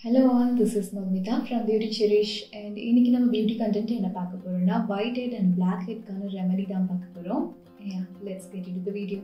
hello all this is Mammitha from beauty cherish and இன்னைக்கு நம்ம beauty content என்ன பார்க்க போகிறோம்னா ஒயிட் ஹெட் அண்ட் பிளாக் ஹெட்கான ரெமெடி தான் பார்க்க போகிறோம் let's get it the video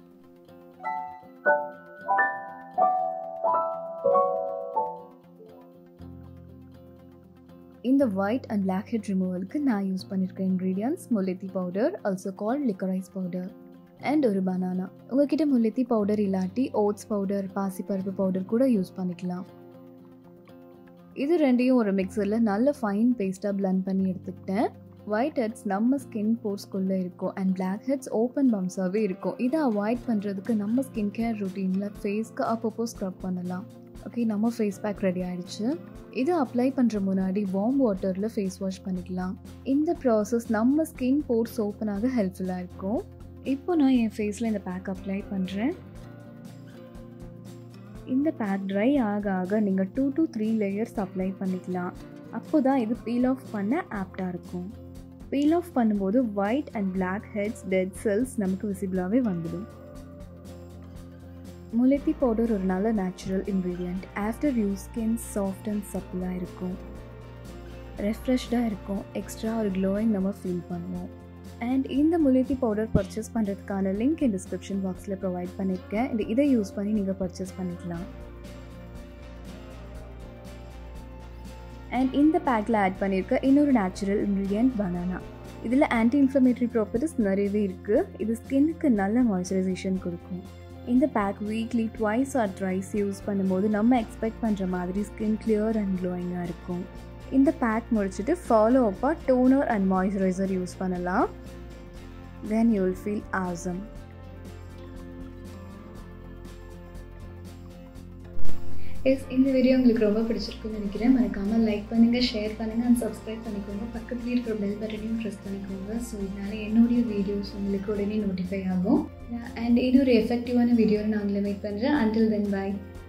இந்த ஒயிட் அண்ட் பிளாக் ஹெட் ரிமூவலுக்கு நான் யூஸ் பண்ணியிருக்க ingredients mulethi powder also call licorice powder and ஒரு பனானா உங்ககிட்ட முல்லெத்தி பவுடர் இல்லாட்டி ஓட்ஸ் பவுடர் பாசிப்பருப்பு பவுடர் கூட யூஸ் பண்ணிக்கலாம் இது ரெண்டையும் ஒரு மிக்சரில் நல்ல ஃபைன் பேஸ்ட்டாக பிளண்ட் பண்ணி எடுத்துக்கிட்டேன் ஒயிட் ஹெட்ஸ் நம்ம ஸ்கின் போர்ஸ்குள்ளே இருக்கும் அண்ட் பிளாக் ஹெட்ஸ் ஓப்பன் பம்ஸாகவே இருக்கும் இதை அவாய்ட் பண்ணுறதுக்கு நம்ம ஸ்கின் கேர் ருட்டீனில் ஃபேஸ்க்கு அப்பப்போ ஸ்க்ரப் பண்ணலாம் ஓகே நம்ம ஃபேஸ் பேக் ரெடி ஆகிடுச்சு இது அப்ளை பண்ணுற முன்னாடி வார்ம் வாட்டரில் ஃபேஸ் வாஷ் பண்ணிக்கலாம் இந்த ப்ராசஸ் நம்ம ஸ்கின் போர்ஸ் ஓப்பனாக ஹெல்ப்ஃபுல்லாக இருக்கும் இப்போ நான் என் ஃபேஸில் இந்த பேக் அப்ளை பண்ணுறேன் இந்த பேக் ட்ரை ஆக ஆக நீங்கள் two to three layers apply பண்ணிக்கலாம் அப்போ தான் இது பீல் ஆஃப் பண்ண ஆப்டாக இருக்கும் பீல் ஆஃப் பண்ணும்போது white and black heads dead cells நமக்கு விசிபிளாகவே வந்துடும் முளைத்தி பவுடர் ஒரு நல்ல natural ingredient after use skin soft and சப்பிளாக இருக்கும் ரெஃப்ரெஷ்டாக இருக்கும் எக்ஸ்ட்ரா ஒரு க்ளோயிங் நம்ம ஃபீல் பண்ணுவோம் அண்ட் இந்த முலேத்தி பவுடர் பர்ச்சேஸ் பண்ணுறதுக்கான லிங்க் என் டிஸ்கிரிப்ஷன் பாக்ஸில் ப்ரொவைட் பண்ணியிருக்கேன் இந்த இதை யூஸ் பண்ணி நீங்கள் பர்ச்சேஸ் பண்ணிக்கலாம் அண்ட் இந்த பேக்கில் ஆட் பண்ணியிருக்க இன்னொரு நேச்சுரல் இன்க்ரீடியன்ட் பனானா இதில் ஆன்டி இன்ஃப்ளமேட்டரி ப்ராப்பர்ட்டிஸ் நிறையவே இருக்குது இது ஸ்கின்னுக்கு நல்ல மாய்ஸ்சரைசேஷன் கொடுக்கும் இந்த pack weekly twice or thrice use பண்ணும்போது நம்ம எக்ஸ்பெக்ட் பண்ணுற மாதிரி ஸ்கின் கிளியர் அண்ட் க்ளோயிங்காக இருக்கும் இந்த பேக் முடிச்சுட்டு ஃபாலோ அப்பாக டோனர் அண்ட் மாய்ஸ்சரைசர் யூஸ் பண்ணலாம் then you will feel awesome yes இந்த வீடியோ உங்களுக்கு ரொம்ப பிடிச்சிருக்குன்னு நினைக்கிறேன் மறக்காமல் லைக் பண்ணுங்கள் ஷேர் பண்ணுங்கள் அண்ட் சப்ஸ்கிரைப் பண்ணிக்கோங்க பக்கத்துலேயே இருக்கிற பெல் பட்டனையும் ப்ரெஸ் பண்ணிக்கோங்க ஸோ இதனால் என்னுடைய வீடியோஸ் உங்களுக்கு உடனே நோட்டிஃபை ஆகும் அண்ட் இன்னொரு எஃபெக்டிவான வீடியோவை நான் உங்களை மீட் பண்ணுறேன் அண்டில் தென் பாய்